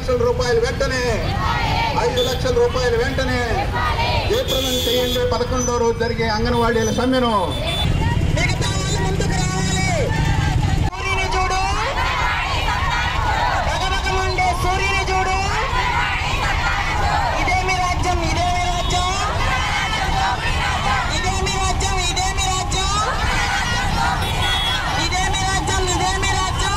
లక్షల రూపాయలు వెంటనే ఐదు లక్షల రూపాయలు వెంటనే జయప్రదం చేయండి పదకొండో రోజు జరిగే అంగన్వాడీల సమ్మెను మిగతా వాళ్ళు ముందుకు రావాలి సూర్యుని చూడు భగభగమండే సూర్యుని చూడు ఇదే మీ రాజ్యం ఇదే మీ రాజ్యం ఇదే మీ రాజ్యం ఇదే మీ రాజ్యం ఇదే మీ రాజ్యం ఇదే మీ రాజ్యం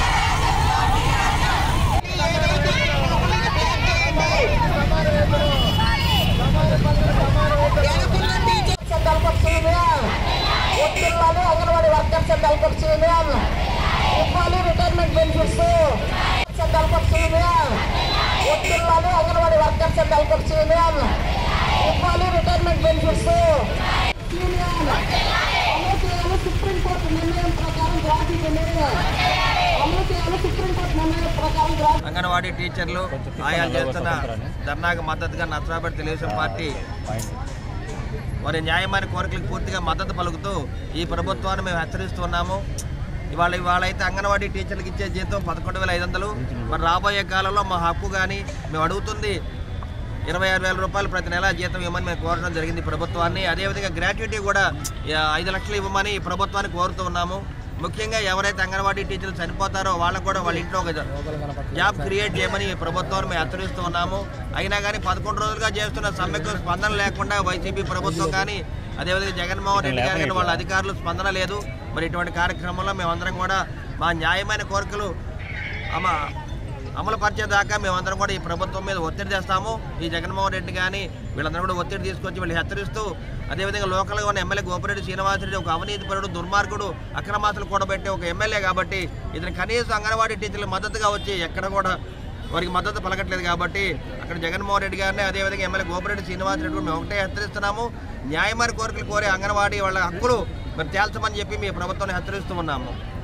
వెనుకున్న టీచర్స్ డెవలప్ చేయాలి ఒత్తిళ్ళని అంగన్వాడీ వర్కర్స్ డెవలప్ చేయాలి ఇవ్వాలి రిటైర్మెంట్ బెనిఫిట్స్ డెవలప్ చేయాలి ఒత్తిళ్ళని అంగన్వాడీ వర్కర్స్ డెవలప్ చేయాలి ఇవ్వాలి రిటైర్మెంట్ బెనిఫిట్స్ అమలు చేయాలి సుప్రీంకోర్టు నిర్ణయం ప్రకారం గ్రాఫిక్ నిర్ణయం అమలు చేయాలి సుప్రీంకోర్టు నిర్ణయం ప్రకారం గ్రాఫిక్ అంగన్వాడీ టీచర్లు ఆయాలు చేస్తున్న ధర్నాకు మద్దతుగా నచ్చరాబడి తెలుగుదేశం పార్టీ వారి న్యాయమైన కోరికలకు పూర్తిగా మద్దతు పలుకుతూ ఈ ప్రభుత్వాన్ని మేము హెచ్చరిస్తున్నాము ఇవాళ ఇవాళ అయితే అంగన్వాడీ టీచర్లకు ఇచ్చే జీతం పదకొండు వేల ఐదు వందలు మరి రాబోయే కాలంలో మా హక్కు కానీ మేము అడుగుతుంది ఇరవై ఆరు వేల రూపాయలు ప్రతి నెల జీతం ఇవ్వమని మేము కోరడం జరిగింది ప్రభుత్వాన్ని అదేవిధంగా గ్రాట్యుటీ కూడా ఆ, ఐదు లక్షలు ఇవ్వమని ఈ ప్రభుత్వాన్ని కోరుతూ ఉన్నాము ముఖ్యంగా ఎవరైతే అంగన్వాడీ టీచర్లు చనిపోతారో వాళ్ళకు కూడా వాళ్ళ ఇంట్లో ఒక జాబ్ క్రియేట్ చేయమని ఈ ప్రభుత్వాన్ని మేము హెచ్చరిస్తూ ఉన్నాము అయినా కానీ పదకొండు రోజులుగా చేస్తున్న సమ్మెకు స్పందన లేకుండా వైసీపీ ప్రభుత్వం కానీ అదేవిధంగా జగన్మోహన్ రెడ్డి గారు కానీ వాళ్ళ అధికారులు స్పందన లేదు మరి ఇటువంటి కార్యక్రమంలో మేమందరం కూడా మా న్యాయమైన కోరికలు అమ అమలు పరిచేదాకా మేమందరం కూడా ఈ ప్రభుత్వం మీద ఒత్తిడి చేస్తాము ఈ జగన్మోహన్ రెడ్డి కానీ వీళ్ళందరూ కూడా ఒత్తిడి తీసుకొచ్చి వీళ్ళు హెచ్చరిస్తూ అదేవిధంగా లోకల్గా ఉన్న ఎమ్మెల్యే గోపిరెడ్డి శ్రీనివాసరెడ్డి ఒక అవినీతిపరుడు దుర్మార్గుడు అక్రమాసులు కూడబెట్టే ఒక ఎమ్మెల్యే కాబట్టి ఇతను కనీసం అంగన్వాడీ టీచర్లకు మద్దతుగా వచ్చి ఎక్కడ కూడా వారికి మద్దతు పలకట్లేదు కాబట్టి అక్కడ జగన్మోహన్ రెడ్డి గారిని అదేవిధంగా ఎమ్మెల్యే గోపిరెడ్డి శ్రీనివాసరెడ్డి కూడా మేము ఒకటే హెచ్చరిస్తున్నాము న్యాయమైన కోరికలు కోరే అంగన్వాడీ వాళ్ళ హక్కులు మరి తేల్చమని చెప్పి మీ ప్రభుత్వాన్ని హెచ్చరిస్తూ ఉన్నాము